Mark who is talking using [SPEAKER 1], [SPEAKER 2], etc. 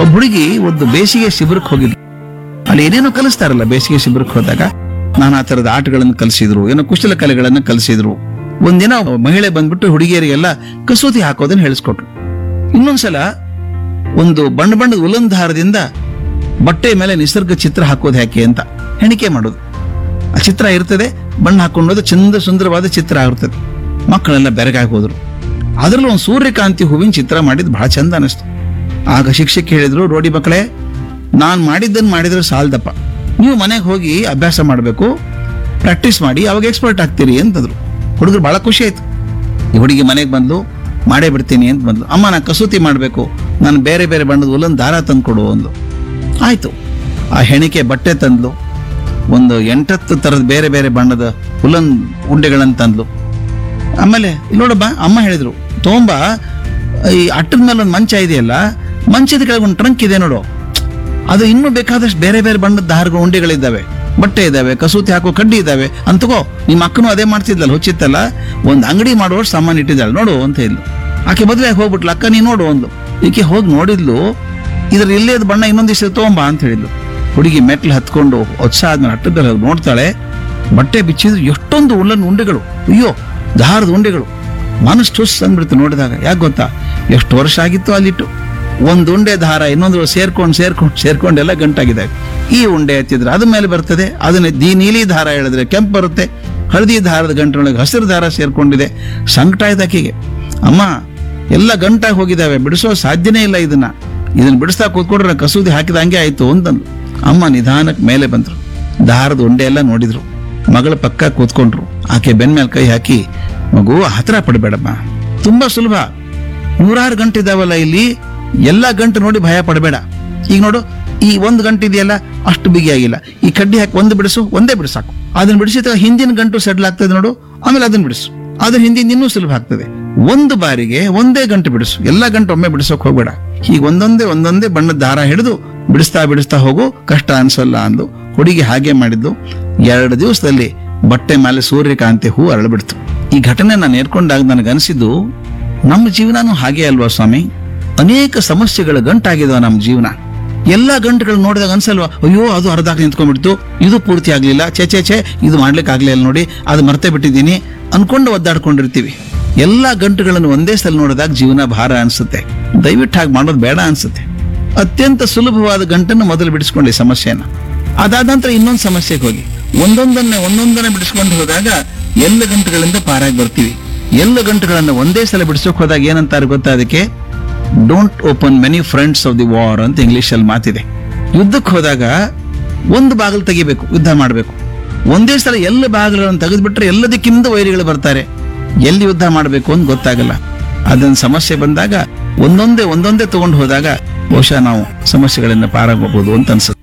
[SPEAKER 1] ಒಬ್ಬ ಹುಡುಗಿ ಒಂದು ಬೇಸಿಗೆ ಶಿಬಿರಕ್ಕೆ ಹೋಗಿದ್ಲು ಅಲ್ಲಿ ಏನೇನೋ ಕಲಿಸ್ತಾರಲ್ಲ ಬೇಸಿಗೆ ಶಿಬಿರಕ್ಕೆ ಹೋದಾಗ ನಾನಾ ತರದ ಆಟಗಳನ್ನು ಕಲಿಸಿದ್ರು ಏನೋ ಕುಶಲ ಕಲೆಗಳನ್ನು ಕಲಿಸಿದ್ರು ಒಂದಿನ ಒಬ್ಬ ಮಹಿಳೆ ಬಂದ್ಬಿಟ್ಟು ಹುಡುಗಿಯರಿಗೆಲ್ಲ ಕಸೂತಿ ಹಾಕೋದನ್ನ ಹೇಳಿಸ್ಕೊಟ್ರು ಇನ್ನೊಂದ್ಸಲ ಒಂದು ಬಣ್ಣ ಬಣ್ಣದ ಉಲನ್ ದಾರದಿಂದ ಬಟ್ಟೆ ಮೇಲೆ ನಿಸರ್ಗ ಚಿತ್ರ ಹಾಕೋದು ಯಾಕೆ ಅಂತ ಹೆಣಿಕೆ ಮಾಡೋದು ಆ ಚಿತ್ರ ಇರ್ತದೆ ಬಣ್ಣ ಹಾಕೊಂಡೋದು ಚಂದ ಸುಂದರವಾದ ಚಿತ್ರ ಆಗಿರ್ತದೆ ಮಕ್ಕಳೆಲ್ಲ ಬೆರಗಾಗಿ ಹೋದ್ರು ಅದರಲ್ಲಿ ಒಂದು ಸೂರ್ಯಕಾಂತಿ ಹೂವಿನ ಚಿತ್ರ ಮಾಡಿದ್ ಬಹಳ ಚಂದ ಅನಿಸ್ತು ಆಗ ಶಿಕ್ಷಕಿ ಹೇಳಿದ್ರು ರೋಡಿ ಮಕ್ಕಳೇ ನಾನು ಮಾಡಿದ್ದನ್ನು ಮಾಡಿದ್ರೆ ಸಾಲ್ದಪ್ಪ ನೀವು ಮನೆಗೆ ಹೋಗಿ ಅಭ್ಯಾಸ ಮಾಡಬೇಕು ಪ್ರಾಕ್ಟೀಸ್ ಮಾಡಿ ಅವಾಗ ಎಕ್ಸ್ಪರ್ಟ್ ಆಗ್ತೀರಿ ಅಂತಂದ್ರು ಹುಡುಗರು ಬಹಳ ಖುಷಿ ಆಯ್ತು ಈ ಹುಡುಗಿ ಮನೆಗೆ ಬಂದ್ಲು ಮಾಡೇ ಬಿಡ್ತೀನಿ ಅಂತ ಬಂದ್ಲು ಅಮ್ಮ ನಾನು ಕಸೂತಿ ಮಾಡಬೇಕು ನಾನು ಬೇರೆ ಬೇರೆ ಬಣ್ಣದ ಉಲ್ಲನ್ ದಾರ ತಂದ್ಕೊಡು ಅಂದ್ಲು ಆಯ್ತು ಆ ಹೆಣಿಕೆ ಬಟ್ಟೆ ತಂದ್ಲು ಒಂದು ಎಂಟತ್ತು ಥರದ ಬೇರೆ ಬೇರೆ ಬಣ್ಣದ ಉಲ್ಲನ್ ಉಂಡೆಗಳನ್ನು ತಂದ್ಲು ಆಮೇಲೆ ಇಲ್ಲಿ ನೋಡಬ್ಬ ಅಮ್ಮ ಹೇಳಿದ್ರು ತಗೊಂಬ ಈ ಅಟ್ಟದ ಮೇಲೆ ಒಂದು ಮಂಚ ಇದೆಯಲ್ಲ ಮಂಚದ ಕೆಳಗೆ ಒಂದು ಟ್ರಂಕ್ ಇದೆ ನೋಡು ಅದು ಇನ್ನೂ ಬೇಕಾದಷ್ಟು ಬೇರೆ ಬೇರೆ ಬಣ್ಣದ ದಾರಗಳು ಉಂಡೆಗಳಿದ್ದಾವೆ ಬಟ್ಟೆ ಇದ್ದಾವೆ ಕಸೂತಿ ಹಾಕೋ ಕಡ್ಡಿ ಇದ್ದಾವೆ ಅಂತಗೋ ನಿಮ್ಮ ಅಕ್ಕನೂ ಅದೇ ಮಾಡ್ತಿದ್ದಲ್ಲ ಹುಚ್ಚಿತ್ತಲ್ಲ ಒಂದು ಅಂಗಡಿ ಮಾಡುವಷ್ಟು ಸಾಮಾನು ಇಟ್ಟಿದ್ದಾಳೆ ನೋಡು ಅಂತ ಇದ್ಲು ಆಕೆ ಮದುವೆ ಹೋಗ್ಬಿಟ್ಲು ಅಕ್ಕ ನೀ ನೋಡು ಒಂದು ಈಕೆ ಹೋಗಿ ನೋಡಿದ್ಲು ಇದ್ರ ಇಲ್ಲೇದ ಬಣ್ಣ ಇನ್ನೊಂದಿಷ್ಟು ತಗೊಂಬ ಅಂತ ಹೇಳಿದ್ಲು ಹುಡುಗಿ ಮೆಟ್ಲು ಹತ್ಕೊಂಡು ಉತ್ಸಾಹ ಆದ್ಮೇಲೆ ಹಟ್ಟದಲ್ಲಿ ಹೋಗಿ ನೋಡ್ತಾಳೆ ಬಟ್ಟೆ ಬಿಚ್ಚಿದ್ರೆ ಎಷ್ಟೊಂದು ಉಲ್ಲನ್ ಉಂಡೆಗಳು ಅಯ್ಯೋ ದಾರದ ಉಂಡೆಗಳು ಮನಸ್ಸು ಟುಸ್ ಅಂದ್ಬಿಡ್ತು ನೋಡಿದಾಗ ಯಾಕೆ ಗೊತ್ತಾ ಎಷ್ಟು ವರ್ಷ ಆಗಿತ್ತು ಅಲ್ಲಿಟ್ಟು ಒಂದು ಉಂಡೆ ದಾರ ಇನ್ನೊಂದು ಸೇರ್ಕೊಂಡು ಸೇರ್ಕೊಂಡು ಸೇರ್ಕೊಂಡು ಎಲ್ಲ ಗಂಟಾಗಿದ್ದಾವೆ ಈ ಉಂಡೆ ಎತ್ತಿದ್ರೆ ಅದ್ರ ಮೇಲೆ ಬರ್ತದೆ ಅದನ್ನ ದಿ ನೀಲಿ ದಾರ ಹೇಳಿದ್ರೆ ಕೆಂಪು ಬರುತ್ತೆ ಹಳದಿ ದಾರದ ಗಂಟೊಳಗೆ ಹಸಿರು ದಾರ ಸೇರ್ಕೊಂಡಿದೆ ಸಂಕಟ ಆಯ್ತು ಆಕೆಗೆ ಅಮ್ಮ ಎಲ್ಲ ಗಂಟಾಗಿ ಹೋಗಿದ್ದಾವೆ ಬಿಡಿಸೋ ಸಾಧ್ಯನೇ ಇಲ್ಲ ಇದನ್ನ ಇದನ್ನ ಬಿಡಿಸ್ತಾ ಕೂತ್ಕೊಂಡ್ರೆ ನಾನ್ ಕಸೂತಿ ಹಾಕಿದ ಹಂಗೆ ಆಯ್ತು ಅಂತಂದು ಅಮ್ಮ ನಿಧಾನಕ್ಕೆ ಮೇಲೆ ಬಂದ್ರು ದಾರದ ಉಂಡೆ ಎಲ್ಲ ನೋಡಿದ್ರು ಮಗಳ ಪಕ್ಕ ಕೂತ್ಕೊಂಡ್ರು ಆಕೆ ಬೆನ್ ಮೇಲೆ ಕೈ ಹಾಕಿ ಮಗು ಹತ್ರ ಪಡಬೇಡಮ್ಮ ತುಂಬಾ ಸುಲಭ ನೂರಾರು ಗಂಟೆ ಇದಾವಲ್ಲ ಇಲ್ಲಿ ಎಲ್ಲಾ ಗಂಟು ನೋಡಿ ಭಯ ಪಡಬೇಡ ಈಗ ನೋಡು ಈ ಒಂದು ಗಂಟೆ ಇದೆಯಲ್ಲ ಅಷ್ಟು ಬಿಗಿಯಾಗಿಲ್ಲ ಈ ಕಡ್ಡಿ ಹಾಕಿ ಒಂದು ಬಿಡಿಸು ಒಂದೇ ಬಿಡಿಸಾಕು ಅದನ್ನ ಬಿಡಿಸಿದ ಹಿಂದಿನ ಗಂಟು ಸೆಟ್ಲ್ ಆಗ್ತದೆ ನೋಡು ಆಮೇಲೆ ಅದನ್ನ ಬಿಡಿಸು ಅದ್ರ ಹಿಂದಿನ ಇನ್ನೂ ಸುಲಭ ಆಗ್ತದೆ ಒಂದು ಬಾರಿಗೆ ಒಂದೇ ಗಂಟು ಬಿಡಿಸು ಎಲ್ಲಾ ಗಂಟು ಒಮ್ಮೆ ಬಿಡಿಸೋಕ್ ಹೋಗ್ಬೇಡ ಈಗ ಒಂದೊಂದೇ ಒಂದೊಂದೇ ಬಣ್ಣದ ದಾರ ಹಿಡಿದು ಬಿಡಿಸ್ತಾ ಬಿಡಿಸ್ತಾ ಹೋಗು ಕಷ್ಟ ಅನ್ಸಲ್ಲ ಅಂದು ಹುಡುಗಿ ಹಾಗೆ ಮಾಡಿದ್ದು ಎರಡು ದಿವಸದಲ್ಲಿ ಬಟ್ಟೆ ಮೇಲೆ ಸೂರ್ಯಕಾಂತಿ ಹೂ ಅರಳ್ಬಿಡ್ತು ಈ ಘಟನೆ ನಾನು ಏರ್ಕೊಂಡಾಗ ನನಗನ್ಸಿದ್ದು ನಮ್ಮ ಜೀವನನೂ ಹಾಗೆ ಅಲ್ವಾ ಸ್ವಾಮಿ ಅನೇಕ ಸಮಸ್ಯೆಗಳ ಗಂಟಾಗಿದಾವ ನಮ್ಮ ಜೀವನ ಎಲ್ಲಾ ಗಂಟುಗಳು ನೋಡಿದಾಗ ಅನ್ಸಲ್ವಾ ಅಯ್ಯೋ ಅದು ಅರ್ಧಾಕ್ ನಿಂತ್ಕೊಂಡ್ಬಿಡ್ತು ಇದು ಪೂರ್ತಿ ಆಗ್ಲಿಲ್ಲ ಛೇ ಛೇ ಛೇ ಇದು ಮಾಡ್ಲಿಕ್ಕೆ ಆಗ್ಲಿಲ್ಲ ನೋಡಿ ಅದು ಮರ್ತೆ ಬಿಟ್ಟಿದ್ದೀನಿ ಅನ್ಕೊಂಡು ಒದ್ದಾಡ್ಕೊಂಡಿರ್ತೀವಿ ಎಲ್ಲಾ ಗಂಟುಗಳನ್ನು ಒಂದೇ ಸಲ ನೋಡಿದಾಗ ಜೀವನ ಭಾರ ಅನ್ಸುತ್ತೆ ದಯವಿಟ್ಟು ಹಾಗೆ ಮಾಡೋದು ಬೇಡ ಅನ್ಸುತ್ತೆ ಅತ್ಯಂತ ಸುಲಭವಾದ ಗಂಟನ್ನು ಮೊದಲು ಬಿಡಿಸ್ಕೊಂಡೆ ಸಮಸ್ಯೆನ ಅದಾದ ನಂತರ ಇನ್ನೊಂದು ಸಮಸ್ಯೆಗೆ ಹೋಗಿ ಒಂದೊಂದನ್ನೇ ಒಂದೊಂದನ್ನೇ ಬಿಡಿಸ್ಕೊಂಡು ಹೋದಾಗ ಎಲ್ಲ ಗಂಟುಗಳಿಂದ ಪಾರಾಗಿ ಬರ್ತೀವಿ ಎಲ್ಲ ಗಂಟುಗಳನ್ನು ಒಂದೇ ಸಲ ಬಿಡಿಸೋಕೆ ಹೋದಾಗ ಏನಂತಾರೆ ಗೊತ್ತಾ ಅದಕ್ಕೆ don't open many fronts of the war ಅಂತ ಇಂಗ್ಲಿಷ್ ಅಲ್ಲಿ ಮಾತಿದೆ ಯುದ್ಧಕ್ಕೆ ಹೋದಾಗ ಒಂದು ಬಾಗಿಲು ತೆಗಿಬೇಕು ಯುದ್ಧ ಮಾಡಬೇಕು ಒಂದೇ ಸಲ ಎಲ್ಲ ಬಾಗಿಲುಗಳನ್ನು ತೆಗೆದ್ಬಿಟ್ರೆ ಎಲ್ಲ ದಿಕ್ಕಿನಿಂದ ವೈರಿಗಳು ಬರ್ತಾರೆ ಎಲ್ಲಿ ಯುದ್ಧ ಮಾಡಬೇಕು ಅಂತ ಗೊತ್ತಾಗಲ್ಲ ಅದನ್ನ ಸಮಸ್ಯೆ ಬಂದಾಗ ಒಂದೊಂದೇ ಒಂದೊಂದೇ ತಗೊಂಡು ಹೋದಾಗ ಬಹುಶಃ ನಾವು ಸಮಸ್ಯೆಗಳಿಂದ ಪಾರಾಗಬಹುದು ಅಂತ ಅನ್ಸುತ್ತೆ